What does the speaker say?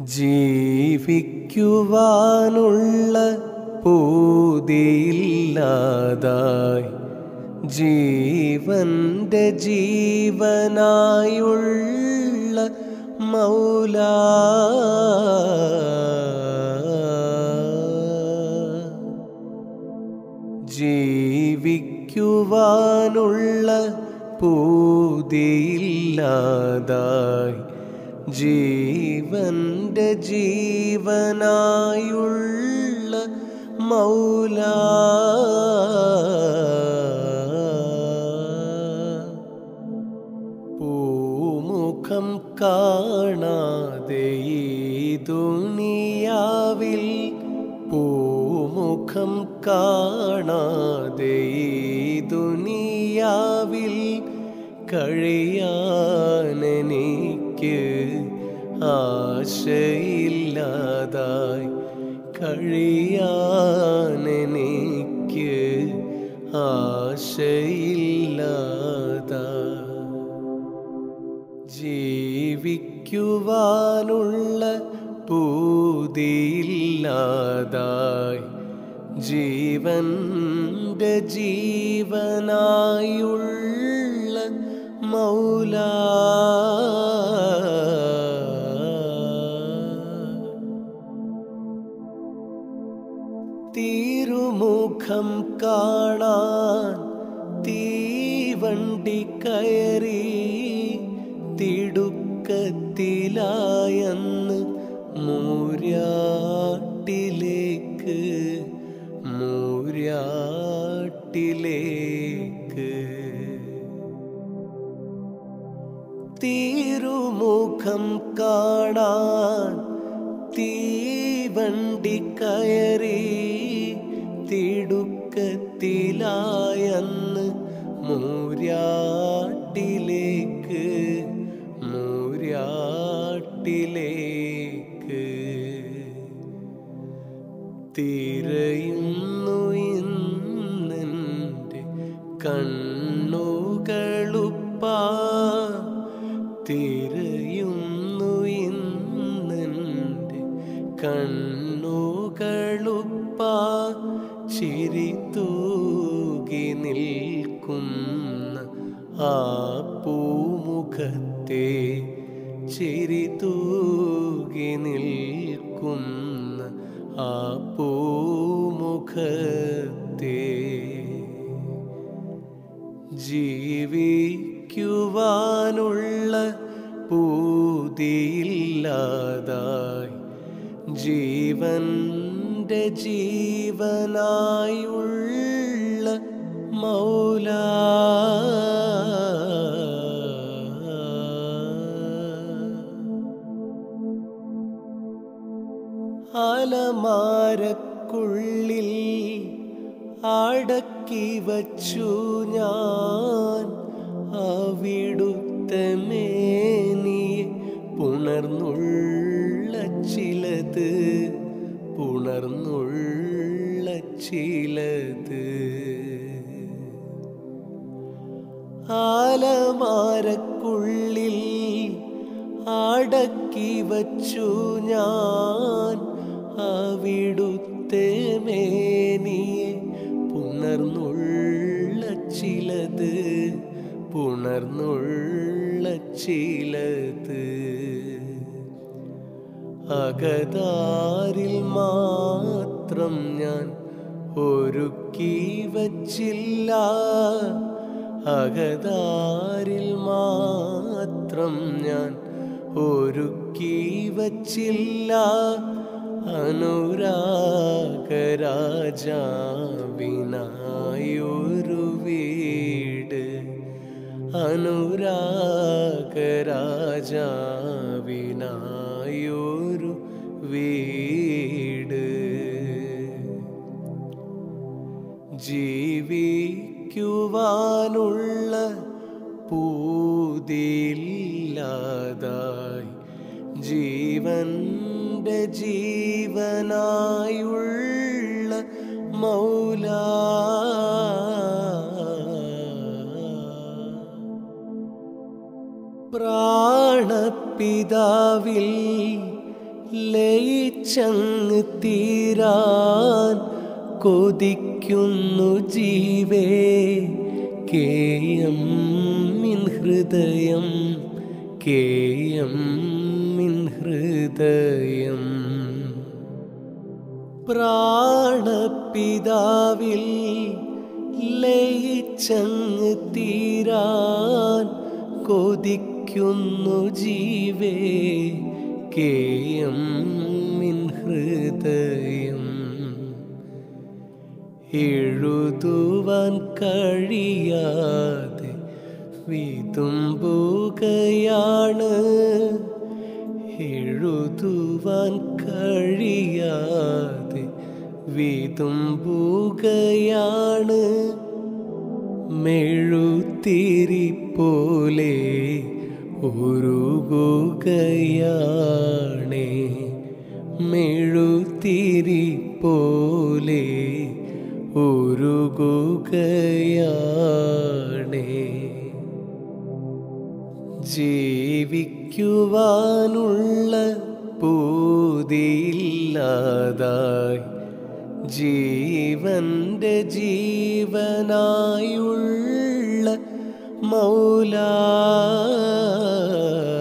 ജീവിക്കുവാനുള്ള പൂതിയില്ലാതായി ജീവന്റെ ജീവനായുള്ള മൗല ജീവിക്കുവാനുള്ള പൂതിയില്ലാതായി ജീവന്റെ ജീവനായുള്ള മൗല പൂമുഖം കാണാതെ ഈ ദുനിയാവിൽ പൂമുഖം കാണാതെ ഈ ദുനിയാവിൽ കഴിയാനെനിക്ക് ആശയില്ലാതായി കഴിയാനെനിക്ക് ആശയില്ലാതായി ജീവിക്കുവാനുള്ള പൂതിയില്ലാതായി ജീവന്റെ ജീവനായുള്ള മൗല തിരുമുഖം കാണാൻ തീവണ്ടി കയറി തിടുക്കത്തിലായെന്ന് മൂര്യാട്ടിലേക്ക് മൂര്യാട്ടിലേക്ക് തിരുമുഖം കാണാൻ തീവണ്ടി കയറി തിടുക്കത്തിലായെന്ന് മൂര്യാട്ടിലേക്ക് മൂര്യാട്ടിലേക്ക് തിരയുന്നു ഇന്നെൻ്റെ കണ്ണുകളുപ്പാ തിരയുന്നു ഇന്നെൻ്റെ കണ്ണുകളുപ്പാ ചിരി തൂകി നിൽക്കുന്ന ആ പൂമുഖത്തെ ചിരി തൂകി നിൽക്കുന്ന ആ പൂമുഖത്തെ ജീവിക്കുവാനുള്ള പൂതിയില്ലാതായി ജീവന്റെ ജീവനായുള്ള മൗല അലമാരക്കുള്ളിൽ അടക്കി വച്ചു ഞാൻ അവിടുത്തെ മേനിയെ പുണർന്നുള്ള ചിലത് പുണർന്നുള്ള ചിലത് ആലമാരക്കുള്ളിൽ അടക്കി വച്ചു ഞാൻ അവിടുത്തെ മേനിയെ പുണർന്നുള്ള ചിലത് പുണർന്നുള്ള ചിലത് അകതാരിൽ മാത്രം ഞാൻ ഒരുക്കി വച്ചില്ല അകതാരിൽ മാത്രം ഞാൻ ഒരുക്കി വച്ചില്ല അനുരാഗരാജാവിനായൊരു വീട് അനുരാഗരാജാവിനായൊരു വീട് ജീവിക്കുവാനുള്ള പൂതിയില്ലാതായി ജീവന്റെ ജീവനായുള്ള മൗല പ്രാണപിതാവിൽ ലയിച്ചങ്ങ് തീരാൻ കൊതിക്കുന്നു ജീവേ കേയം മിൻ ഹൃദയം കേയം മിൻ ഹൃദയം പ്രാണപിതാവിൽ ലയിച്ചങ്ങ് തീരാൻ കൊതിക്കുന്നു ജീവേ കേയം മിൻ ഹൃദയം എഴുതുവാൻ കഴിയാതെ വിതുമ്പുകയാണ് എഴുതുവാൻ കഴിയാതെ വിതുമ്പുകയാണ് മെഴുത്തിരി പോലെ ഉരുകുകയാണേ മെഴുത്തിരി പോലെ ഉരുകുകയാണേ ജീവിക്കുവാനുള്ള പൂതിയില്ലാതായി ജീവന്റെ ജീവനായുള്ള മൗല